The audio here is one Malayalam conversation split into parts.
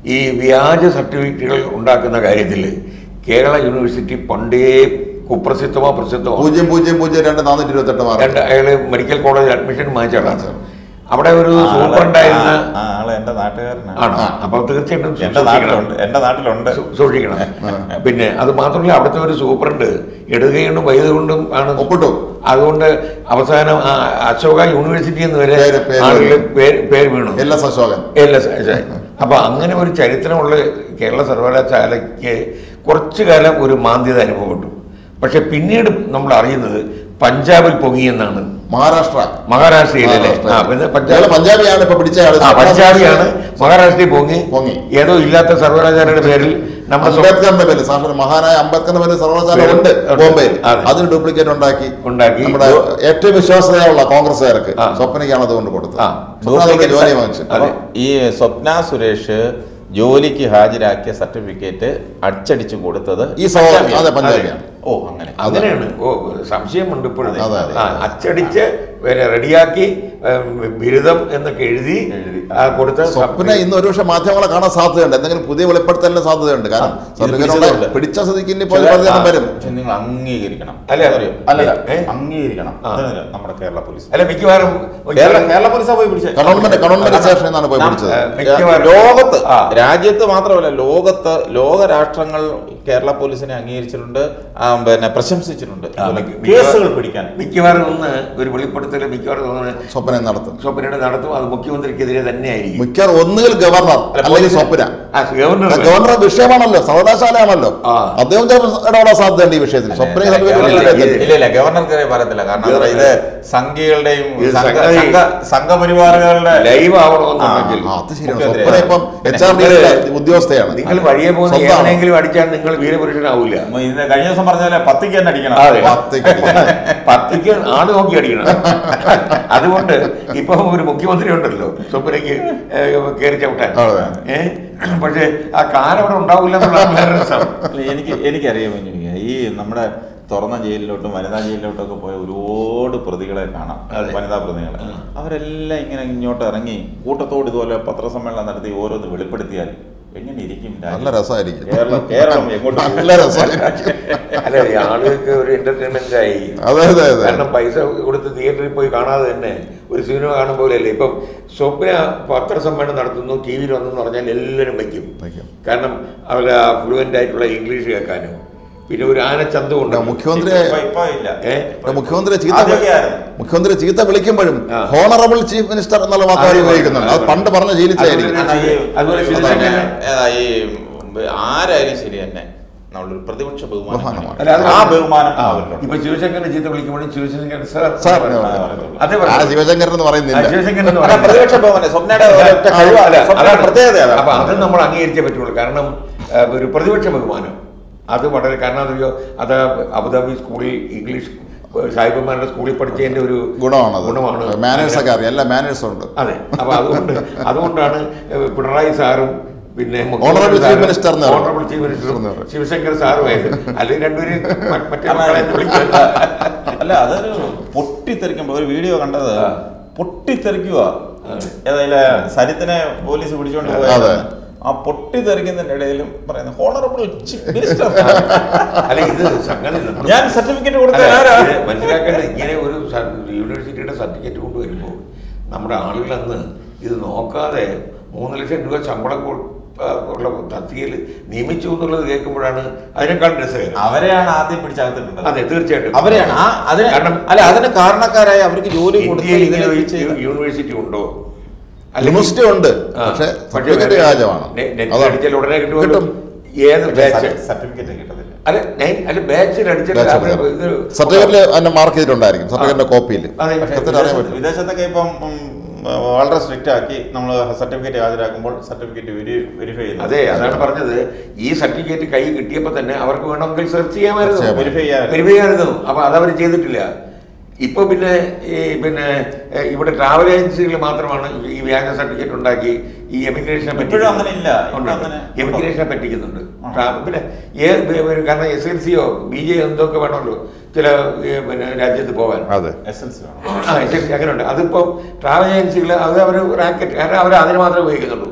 ഈ വ്യാജ സർട്ടിഫിക്കറ്റുകൾ ഉണ്ടാക്കുന്ന കാര്യത്തിൽ കേരള യൂണിവേഴ്സിറ്റി പണ്ടേ കുപ്രസിദ്ധമോ പ്രസിദ്ധമോ പൂജ്യം പൂജ്യം പൂജ്യം രണ്ട് നാനൂറ്റി ഇരുപത്തെട്ട് മാർക്ക് രണ്ട് അയാള് മെഡിക്കൽ കോളേജിൽ അഡ്മിഷൻ വാങ്ങിച്ചാണ് അവിടെ ഒരു ആ ആള് സൂപ്രണ്ടായിരുന്ന ആ ആള് എന്റെ നാട്ടുകാരനാണ് ആണ് അപ്പൊ തീർച്ചയായിട്ടും എന്റെ സൂക്ഷിക്കണം. നാട്ടിലുണ്ട് എന്റെ നാട്ടിലുണ്ട് സൂ- സൂക്ഷിക്കണം പിന്നെ അത് മാത്രമല്ല അവിടുത്തെ ഒരു സൂപ്രണ്ട് ഇടുകയുണ്ടും വൈദ്യുകൊണ്ടും ആണ് ഒപ്പിട്ടു. അതുകൊണ്ട് അവസാനം ആ അശോക യൂണിവേഴ്സിറ്റി എന്ന് വരെ പേര്- പേര് ആളുകൾ പേര് പേര് വീണു L S Ashokan L S I. അപ്പൊ അങ്ങനെ ഒരു ചരിത്രമുള്ള കേരള സർവകലാശാലയ്ക്ക് കുറച്ചു കാലം ഒരു മാന്ദ്യത അനുഭവപ്പെട്ടു പക്ഷെ പിന്നീട് നമ്മൾ അറിയുന്നത് പഞ്ചാബിൽ പൊങ്ങിയെന്നാണ് മഹാരാഷ്ട്ര മഹാരാഷ്ട്രയിലല്ലേ ആ പിന്നെ ഇയാള് പഞ്ചാബ് പഞ്ചാബിയാണ് ഇപ്പൊ പിടിച്ച ആള് ആ പഞ്ചാബിയാണ് മഹാരാഷ്ട്രയിൽ പൊങ്ങി പൊങ്ങി. ഏതോ ഇല്ലാത്ത സർവകലാശാലയുടെ പേരിൽ നമ്മുടെ സ്വ- അംബേദ്കറിന്റെ പേര് സാക്ഷാൽ മഹാനായ അംബേദ്കറിന്റെ പേര് സർവകലാശാല പേര് ഉണ്ട് ഉണ്ട്. ബോംബെയിൽ അതെ. അതിന് ഡ്യൂപ്ലിക്കേറ്റ് ഉണ്ടാക്കി ഉണ്ടാക്കി. നമ്മുടെ ഏറ്റവും വിശ്വാസതയുള്ള കോൺഗ്രസ്സുകാർക്ക് ആ. സ്വപ്നയ്ക്കാണ് അത് കൊണ്ട് കൊടുത്തത് ആ. സ്വപ്ന അതുകൊണ്ട് ജോലി വാങ്ങിച്ചു അതെ. ഈ സ്വപ്ന സുരേഷ് ജോലിക്ക് ഹാജരാക്കിയ സർട്ടിഫിക്കറ്റ് അച്ചടിച്ചു കൊടുത്തത് ഈ സഹോദരൻ പഞ്ചാബിയാണ്. അതെ പഞ്ചാബിയാണ് ഓ അങ്ങനെ അങ്ങനെയാണ് ഓ സംശയമുണ്ട് ഇപ്പോഴും അതെ, അതെ. ആ, അച്ചടിച്ച് പിന്നെ റെഡിയാക്കി ഉം, ബിരുദം എന്നൊക്കെ എഴുതി എഴുതി. ആ, കൊടുത്ത സ്വപ്ന ഇന്ന് ഒരുപക്ഷെ മാധ്യമങ്ങളെ കാണാൻ സാധ്യതയുണ്ട് എന്തെങ്കിലും പുതിയ വെളിപ്പെടുത്തലിന് സാധ്യതയുണ്ട് കാരണം ഇത് സർട്ടിഫിക്കറ്റ് പിടിച്ചതുകൊണ്ട്. ഉണ്ട്. പിടിച്ച സ്ഥിതിക്ക് ഇനി ഇപ്പോൾ ചില- പ്രതികരണം ആ, വരും പക്ഷെ നിങ്ങൾ അംഗീകരിക്കണം അല്ല, അറിയോ? അല്ലല്ല ഏ? അംഗീകരിക്കണം ആ. ഇതെന്നില്ല, നമ്മുടെ കേരള പോലീസ് അല്ല മിക്കവാറും കേരള കേരള പോലീസാ പോയി പിടിച്ചത് കണോൺമെന്റ് കണോൺമെന്റ് സ്റ്റേഷനിൽ നിന്നാണ് പോയി നാം- പിടിച്ചത് ഏ, മിക്കവാറും- ലോകത്ത് ആ. രാജ്യത്ത് മാത്രമല്ല ലോകത്ത് ലോക രാഷ്ട്രങ്ങൾ കേരള പോലീസിനെ അംഗീകരിച്ചിട്ടുണ്ട് ആ, പിന്നെ പ്രശംസിച്ചിട്ടുണ്ട് ആ, ഇതുപോലെ മിക്ക- കേസുകൾ പിടിക്കാൻ മിക്കവാറും ഒന്ന് ഒരു വെളിപ്പെടുത്തൽ മിക്കവാറും ഒന്ന് സ്വപ്നം നടത്തും സ്വപ്നയുടെ നടത്തും അത് മുഖ്യമന്ത്രിക്കെതിരെ തന്നെയായിരിക്കും മിക്കവാറും ഒന്നുകിൽ ഗവർണർ അല്ലെങ്കിൽ സ്വപ്ന ആ, ഗവർണർ ഗവർണർ വിഷയമാണല്ലോ സർവകലാശാലയാണല്ലോ ആ. അദ്ദേഹം ചിലപ്പോൾ ഇടപെടാൻ സാധ്യതയുണ്ട് ഈ വിഷയത്തിൽ സ്വപ്ന ഇല്ല, സർട്ടിഫിക്കറ്റ് ഇത് ഇല്ല ഇല്ല ഗവർണർക്കെതിരെ പറയത്തില്ല കാരണം എന്താ ഇത് സംഘികളുടെയും ഇത് സംഘ സംഘ- സംഘ സംഘപരിവാറുകളുടെ ലൈവ് ആവണമെന്നുണ്ടെങ്കിൽ ആ, അത് ശരിയാണ് മുഖ്യമന്ത്രി സ്വപ്ന ഇപ്പം എച്ച് ആർ ഡി ഉദ്യോഗസ്ഥയാണ് നിങ്ങൾ വഴിയെ പോകുന്ന സ്വന്തമാണ്. ഏതെങ്കിലും അടിച്ചാൽ നിങ്ങൾ വീരപുരുഷനാവൂല ഇതിന്റെ കഴിഞ്ഞ ദിവസം പറഞ്ഞ പോലെ പത്തിക്ക് തന്നെ അടിക്കണം അതെ പത്തിക്ക് പത്തിക്ക് ആള് നോക്കി അടിക്കണം അതുകൊണ്ട് ഇപ്പൊ ഒരു മുഖ്യമന്ത്രി ഉണ്ടല്ലോ സ്വപ്നയ്ക്ക് കയറി ചവിട്ടാൻ അതെ. ഏ പക്ഷെ ആ കാലം അവിടെ ഉണ്ടാവില്ല എന്നുള്ളതാണ് വേറെ രസം അല്ല, എനിക്ക് എനിക്കറിയാൻ വേണ്ടി ഈ നമ്മുടെ തുറന്ന ജയിലിലോട്ടും വനിതാ ജയിലിലോട്ടും ഒക്കെ പോയ ഒരുപാട് പ്രതികളെ കാണാം അതെ. വനിതാ പ്രതികളെ അവരെല്ലാം ഇങ്ങനെ ഇങ്ങോട്ട് ഇറങ്ങി കൂട്ടത്തോട് ഇതുപോലെ പത്രസമ്മേളനം നടത്തി ഓരോന്ന് വെളിപ്പെടുത്തിയാൽ എങ്ങനെ ഇരിക്കും രാജ്യം? നല്ല രസമായിരിക്കും കേരളം കേരളം എങ്ങോട്ട് പോകും? നല്ല രസമായിരിക്കും അല്ല ഈ ആളുകൾക്ക് ഒരു എന്റർടൈൻമെന്റ് ആയി അതെ അതെ അതെ കാരണം പൈസ കൊടുത്ത് തിയേറ്ററിൽ പോയി കാണാതെ തന്നെ ഒരു സിനിമ കാണും പോലെയല്ലേ ഇപ്പം സ്വപ്ന പത്രസമ്മേളനം നടത്തുന്നു ടി വിയിൽ വന്നെന്ന് പറഞ്ഞാൽ എല്ലാവരും വയ്ക്കും വയ്ക്കും. കാരണം അവർ ഫ്ലുവൻ്റ് ആയിട്ടുള്ള ഇംഗ്ലീഷ് കേൾക്കാനും പിന്നെ ഒരു ആനച്ചന്തം ഉണ്ട് മുഖ്യമന്ത്രി ഇപ്പൊ- ഇപ്പൊ ഇല്ല. ഏ? മുഖ്യമന്ത്രി ചീത്ത ആദ്യമൊക്കെയായിരുന്നു. മുഖ്യമന്ത്രി ചീത്ത വിളിക്കുമ്പോഴും ആ. ഹോണറബിൾ ചീഫ് മിനിസ്റ്റർ എന്നുള്ള വാക്ക് അവർ അതെ, ഉപയോഗിക്കുന്നുണ്ട് അത് അതെ. പണ്ട് പറഞ്ഞ ശീലിച്ചായിരിക്കും അതുപോലെ കാരണം ഈ- അതുപോലെ അതന്നെ, ശിവശങ്കരനെ ഏതാ ഈ ആരായാലും ശരി തന്നെ നമ്മളൊരു പ്രതിപക്ഷ ബഹുമാനം ബഹുമാനം. കാണിക്കണം. അല്ല, അത് ആ ബഹുമാനം ആ, അവരിലുണ്ട്. ഇപ്പൊ ശിവശങ്കരനെ ചീത്ത വിളിക്കുമ്പോഴും ശിവശങ്കരൻ സാർ സാർ അതേ ആ പറഞ്ഞു. ശിവശങ്കരൻ എന്ന് ആ, പറയുന്നില്ല ശിവശങ്കരൻ എന്ന് അല്ല, പറയുന്നത് പ്രതിപക്ഷ ബഹുമാനം സ്വപ്നയുടെ ഒരൊറ്റ ആ, കഴിവാ. അല്ല, സ്വപ്നയുടെ അതാണ്. പ്രത്യേകത അതാണ്. അപ്പൊ അത് നമ്മൾ അംഗീകരിച്ചേ പറ്റുള്ളൂ കാരണം ആ, ഒരു പ്രതിപക്ഷ ബഹുമാനം അത് വളരെ കാരണം അതറിയോ അത് അബുദാബി സ്കൂളിൽ ഇംഗ്ലീഷ് സാഹിബന്മാരുടെ സ്കൂളിൽ പഠിച്ചതിന്റെ ഒരു ഗുണമാണത് ഗുണമാണ് മാനേഴ്സ് ഒക്കെ അറിയാം എല്ലാ മാനേഴ്സും ഉണ്ട് അതെ അപ്പൊ അതുകൊണ്ട് അതുകൊണ്ടാണ് പിണറായി സാറും പിന്നെ Honorable Chief Minister എന്ന് പറയും. ഓണറബിൾ ചീഫ് മിനിസ്റ്ററും എന്ന് പറയും. ശിവശങ്കർ സാറുമായത് അല്ലെങ്കിൽ രണ്ടുപേരും മ- മറ്റേ കാരണം മക്കളെ വിളിക്കുക അല്ല അതൊരു പൊട്ടിത്തെറിക്കുമ്പോ ഒരു വീഡിയോ കണ്ടത് ആ. പൊട്ടിത്തെറിക്കുക ഏതായാലും സരിത്തിനെ പോലീസ് പിടിച്ചോണ്ട് അതെ. പോയത് ആ പൊട്ടിത്തെറിക്കുന്നതിന്റെ ഇടയിലും പറയുന്നത് ഹോണറബിൾ ചീഫ് മിനിസ്റ്റർ അല്ല ഇത് സംഗതി നമ്മൾ- ഞാൻ സർട്ടിഫിക്കറ്റ് അല്ല, കൊടുത്ത ആരാ ഇത് മനസ്സിലാക്കേണ്ടത് ഇങ്ങനെ ഒരു സ- യൂണിവേഴ്സിറ്റിയുടെ സർട്ടിഫിക്കറ്റ് കൊണ്ടുവരുമ്പോൾ നമ്മുടെ ആളുകൾ അന്ന് ഇത് നോക്കാതെ മൂന്ന് ലക്ഷം രൂപ ശമ്പളം കൊ- ആ, ഉള്ള തസ്തികയിൽ നിയമിച്ചു എന്നുള്ളത് കേൾക്കുമ്പോഴാണ് അതിനേക്കാൾ രസകരം അവരെയാണ് ആദ്യം പിടിച്ചകത്തിട്ടുള്ളത് അതെ തീർച്ചയായിട്ടും അവരെയാണ് ആ അതിന് കാരണം അല്ല അതിന് കാരണക്കാരായി അവർക്ക് ജോലി കൊടുത്ത് ഇന്ത്യയിൽ ഇങ്ങനെ ഇതിലേക്ക് ഒരു ചെയ്ത- യൂണിവേഴ്സിറ്റി ഉണ്ടോ യൂണിവേഴ്സിറ്റി ഉണ്ട് ആ, പക്ഷെ പക്ഷേ സർട്ടിഫിക്കറ്റ് വേറെ- വ്യാജമാണ് നെ- നെറ്റിൽ അതാണ്. അടിച്ചാൽ ഉടനെ കിട്ടുമല്ലോ. കിട്ടും ഏത് ബാച്ച് സർട്ടിഫിക്കറ്റ് കിട്ടത്തില്ല അല്ല ഞാൻ അല്ല ബാച്ചിൽ അടിച്ചിട്ട് അവര് ഇത് സർട്ടിഫിക്കറ്റിൽ അതിന്റെ മാർക്ക് ചെയ്തിട്ടുണ്ടായിരിക്കും സർട്ടിഫിക്കറ്റിന്റെ കോപ്പിയിൽ അതെ. കൃത്യത്തിൽ അറിയാൻ പറ്റും വിദേശത്തൊക്കെ ഇപ്പം ഉം, വളരെ സ്ട്രിക്റ്റ് ആക്കി നമ്മൾ സർട്ടിഫിക്കറ്റ് ഹാജരാക്കുമ്പോൾ സർട്ടിഫിക്കറ്റ് വെരിഫൈ ചെയ്യുന്നു അതെ അതാണ് പറഞ്ഞത് ഈ സർട്ടിഫിക്കറ്റ് കൈ കിട്ടിയപ്പോൾ തന്നെ അവർക്ക് വേണമെങ്കിൽ സെർച്ച് ചെയ്യാമായിരുന്നു ചെയ്യാം. വെരിഫൈ ചെയ്യാൻ വെരിഫൈ ചെയ്യാമായിരുന്നു അപ്പൊ അതവർ ചെയ്തിട്ടില്ല ഇപ്പൊ പിന്നെ ഈ പിന്നെ ഏഹ്, ഇവിടെ ട്രാവൽ ഏജൻസികൾ മാത്രമാണ് ഈ വ്യാജ സർട്ടിഫിക്കറ്റ് ഉണ്ടാക്കി ഈ എമിഗ്രേഷനെ ഇപ്പോഴും അങ്ങനെ ഇല്ല. ഇപ്പോഴും അങ്ങനെ എമിഗ്രേഷനെ പറ്റിക്കുന്നുണ്ട് ട്രാ- പിന്നെ ഏത് ബി- ഒരു- കാരണം എസ് എൽ സിയോ ബി ജെ എന്തൊക്കെ വേണമല്ലോ ചില ഈ, പിന്നെ രാജ്യത്ത് പോകാൻ അതെ എസ് എൽ സി വേണം ആ എസ് എൽ സി അങ്ങനെയുണ്ട് അതിപ്പോൾ ട്രാവൽ ഏജൻസികൾ അത് അവർ റാക്കറ്റ് കാരണം അവർ അതിന് മാത്രമേ ഉപയോഗിക്കുന്നുള്ളൂ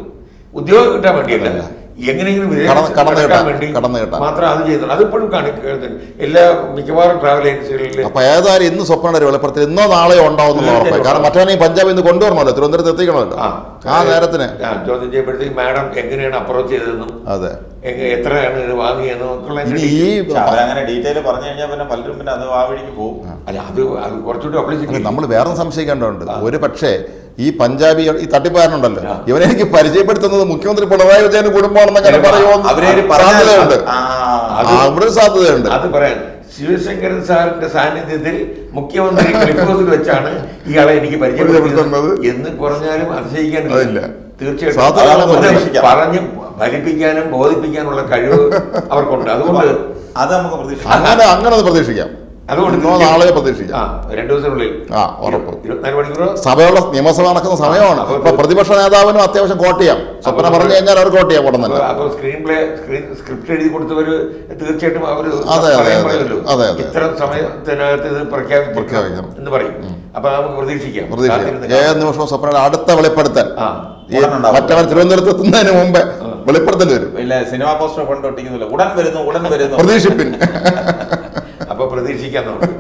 ഉദ്യോഗം കിട്ടാൻ വേണ്ടിയല്ല അല്ല. എങ്ങനെയെങ്കിലും വിദേശത്ത് കടന്ന് കടന്ന് കടക്കാൻ കിട്ടാൻ, വേണ്ടി കടന്ന് കിട്ടാൻ. മാത്രം അത് ചെയ്യുന്നുള്ളൂ അതിപ്പോഴും കാണിക്കുന്നത് എല്ലാ മിക്കവാറും ട്രാവൽ ഏജൻസികളിൽ അപ്പൊ ഏതായാലും ഇന്ന് സ്വപ്നയുടെ ഒരു വെളിപ്പെടുത്തൽ ഇന്നോ നാളെയോ ഉണ്ടാവും എന്നുള്ള ഉറപ്പായി കാരണം മറ്റവനെ ഈ പഞ്ചാബിൽ നിന്ന് കൊണ്ടുവരണമല്ലോ തിരുവനന്തപുരത്ത് എത്തിക്കണമല്ലോ ആ നേരത്തിന് ആ, ചോദ്യം ചെയ്യുമ്പോഴത്തേക്ക് മാഡം എങ്ങനെയാണ് അപ്രോച്ച് ചെയ്തതെന്നും അതെ എങ്ങ- എത്രയാണ് ഇത് വാങ്ങിയതെന്നും ഒക്കെയുള്ള ഇനി അതിന്റെ ഈ പക്ഷെ അവരങ്ങനെ ഡീറ്റെയിൽ പറഞ്ഞു കഴിഞ്ഞാൽ പിന്നെ പലരും പിന്നെ അത് ആ വഴിക്ക് പോകും അല്ല അത് അത് കുറച്ചുകൂടി പബ്ലിസിറ്റി നമ്മൾ വേറെ സംശയിക്കേണ്ടതുണ്ട് ഒരു പക്ഷേ ഈ പഞ്ചാബി ഈ തട്ടിപ്പാരനുണ്ടല്ലോ ആ. ഇവനെ എനിക്ക് പരിചയപ്പെടുത്തുന്നത് മുഖ്യമന്ത്രി പിണറായി വിജയന് കുടുംബമാണെന്നൊക്കെ അല്ല, പറയുമോ അവരൊരു പറഞ്ഞാൽ സാധ്യതയുണ്ട് ആ, അത് ആ, അവിടെ ഒരു സാധ്യതയുണ്ട് അത് പറയാൻ ശിവശങ്കരൻ സാറിന്റെ സാന്നിധ്യത്തിൽ മുഖ്യമന്ത്രി ക്ലിഫ് ഹൗസിൽ വെച്ചാണ് ഇയാളെ എനിക്ക് പരിചയപ്പെടുത്തുന്നത് പരിചയപ്പെടുത്തുന്നത്. എന്ന് പറഞ്ഞാലും അതിശയിക്കാനില്ല അതില്ല. തീർച്ചയായിട്ടും സാധാരണ അത് പ്രതീക്ഷിക്കാം. പറഞ്ഞ് ഫലിപ്പിക്കാനും ബോധിപ്പിക്കാനുള്ള കഴിവ് അവർക്കുണ്ട് അതുകൊണ്ട് അത് നമുക്ക് പ്രതീക്ഷിക്കാം അങ്ങനെ അങ്ങനെ ഒന്ന് പ്രതീക്ഷിക്കാം അതുകൊണ്ട് ഇന്നോ തീർച്ചയായും- നാളെയോ പ്രതീക്ഷിക്കാം ആ രണ്ടു ദിവസത്തിനുള്ളിൽ ആ, ഉറപ്പ്. ഇരുപത്തിനാല് മണിക്കൂറോ സഭയുള്ള നിയമസഭ നടക്കുന്ന സമയമാണ് അപ്പൊ ഇപ്പൊ പ്രതിപക്ഷ നേതാവിനും അത്യാവശ്യം കോട്ട് ചെയ്യാം സ്വപ്ന അപ്പൊ പറഞ്ഞു കഴിഞ്ഞാൽ അവർ കോട്ട് ചെയ്യാം ഉടൻ തന്നെ അപ്പൊ സ്ക്രീൻ പ്ലേ സ്ക്രീൻ സ്ക്രിപ്റ്റ് എഴുതി കൊടുത്തവര് തീർച്ചയായിട്ടും അവര് അതെ, അതെ, പറയാൻ അതെ. പറയുമല്ലോ. അതെ, അതെ. ഇത്ര സമയത്തിനകത്ത് ഇത് പ്രഖ്യാപിക്കണം പ്രഖ്യാപിക്കണം. എന്ന് പറയും അപ്പൊ നമുക്ക് പ്രതീക്ഷിക്കാം പ്രതീക്ഷിക്കാം കാത്തിരുന്ന് ഏത് നിമിഷവും സ്വപ്നയുടെ അടുത്ത വെളിപ്പെടുത്തൽ ആ ഈ ഉടനുണ്ടാവും. മറ്റവർ തിരുവനന്തപുരത്ത് എത്തുന്നതിന് മുമ്പേ വെളിപ്പെടുത്തൽ വരും ഇല്ല സിനിമാ പോസ്റ്റർ കൊണ്ട് ഒട്ടിക്കുന്നില്ല ഉടൻ വരുന്നു ഉടൻ വരുന്നു പ്രതീക്ഷിപ്പിൻ അപ്പൊ പ്രതീക്ഷിക്കാം നമുക്ക്